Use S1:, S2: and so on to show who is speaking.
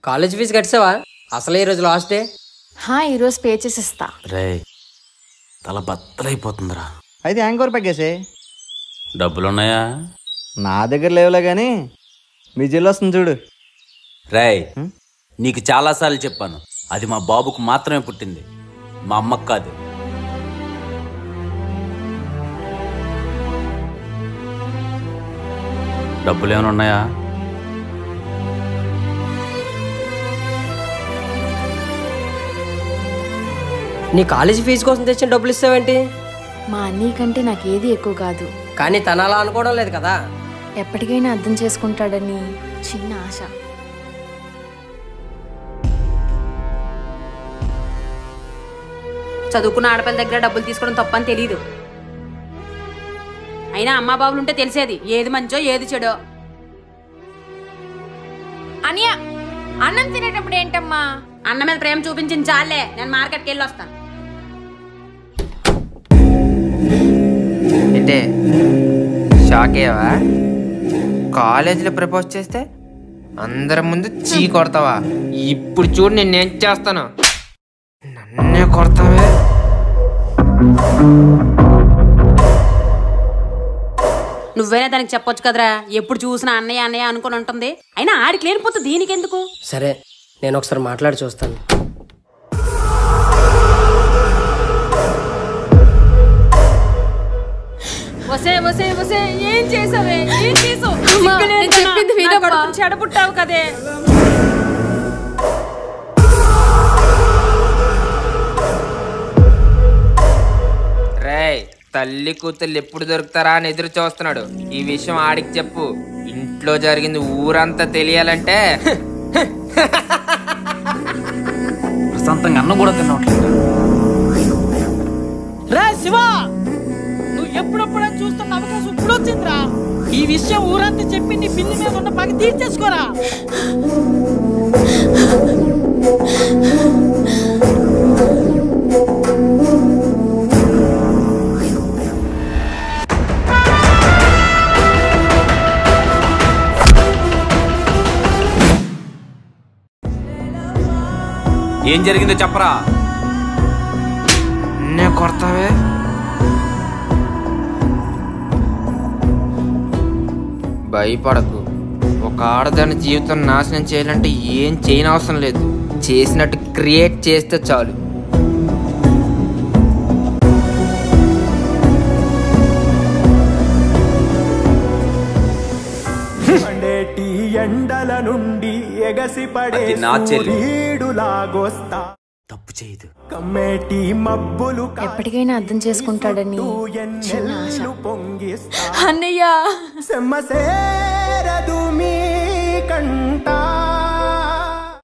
S1: College fee కట్టావా అసలు ఈ రోజు లాస్ట్ డే
S2: హా ఈరోజు పే చేసి ఇస్తా
S3: రే తల బద్దలైపోతుందిరా
S4: అయితే యాంకోర్ పెగ్గేసే
S3: డబ్బులున్నాయా
S4: నా దగ్గర లేవులే కానీ మీ జిల్లు వస్తుంది చూడు
S3: రేయ్ నీకు చాలాసార్లు చెప్పాను అది మా బాబుకు మాత్రమే పుట్టింది మా అమ్మకు కాదు డబ్బులు ఏమైనా ఉన్నాయా
S1: నీ కాలేజ్ ఫీజు కోసం తెచ్చిన డబ్బులు ఇస్తావేంటి
S2: మా అన్నయ్య కంటే నాకు ఏది ఎక్కువ కాదు
S1: కానీ తన అలా అనుకోవడం లేదు కదా
S2: ఎప్పటికైనా అర్థం చేసుకుంటాడని చిన్న ఆశ
S5: చదువుకున్న ఆడపిల్ల దగ్గర డబ్బులు తీసుకోవడం తప్పని తెలియదు అయినా అమ్మా బాబులు ఉంటే తెలిసేది ఏది మంచో ఏది చెడో
S2: అనియ అన్నం తినేటప్పుడు ఏంటమ్మా
S5: అన్న మీద ప్రేమ చూపించింది చాలే నేను మార్కెట్కి వెళ్ళి వస్తాను
S6: ఏంటే షాక్ అయ్యావా కాలేజీలో ప్రపోజ్ చేస్తే అందరి ముందు చీ కొడతావా ఇప్పుడు చూడు నేనేం చేస్తాను నన్నే కొడతావే
S5: నువ్వేనా దానికి చెప్పొచ్చు కదరా ఎప్పుడు చూసినా అన్నయ్య అన్నయ్య అనుకుని ఉంటుంది అయినా ఆడికి లేనిపోతే దీనికి ఎందుకు
S1: సరే నేను ఒకసారి మాట్లాడి చూస్తాను
S5: వసే వసే వసే ఏం చేసావే ఏం చేసావు
S2: అమ్మా, నేను చెప్పింది వినమ్మా.
S5: చెడబుట్టావు కదే
S6: రేయ్ తల్లి కూతుళ్ళు ఎప్పుడు దొరుకుతారా అని ఎదురు చూస్తున్నాడు ఈ విషయం ఆడికి చెప్పు ఇంట్లో జరిగింది ఊరంతా తెలియాలంటే
S3: ప్రశాంతంగా అన్నం కూడా తినట్లేదు
S7: రా శివ నువ్వు ఎప్పుడప్పుడని చూస్తున్న అవకాశం ఇప్పుడు వచ్చిందిరా ఈ విషయం ఊరంతా చెప్పి నీ పిల్లి మీద ఉన్న పగ తీర్చేసుకోరా
S3: ఏం జరిగిందో చెప్పరా
S6: నన్నే కొడతావే భయపడకు ఒక ఆడదాని జీవితం నాశనం చేయాలంటే ఏం చేయనవసరం లేదు చేసినట్టు క్రియేట్ చేస్తే చాలు
S8: మండేటి ఎండల నుండి ఎగసి పడే
S3: అది నా చెల్లి.
S8: సూర్యుడులాగొస్తా
S3: తప్పు చేయదు
S8: కమ్మేటి మబ్బులు
S2: ఎప్పటికైనా అర్థం చేసుకుంటాడని చిన్న ఆశ
S8: ఎన్నెల్లు పొంగిస్తా
S2: అన్నయ్య
S8: సెమ్మ సేరదు మీ కంటా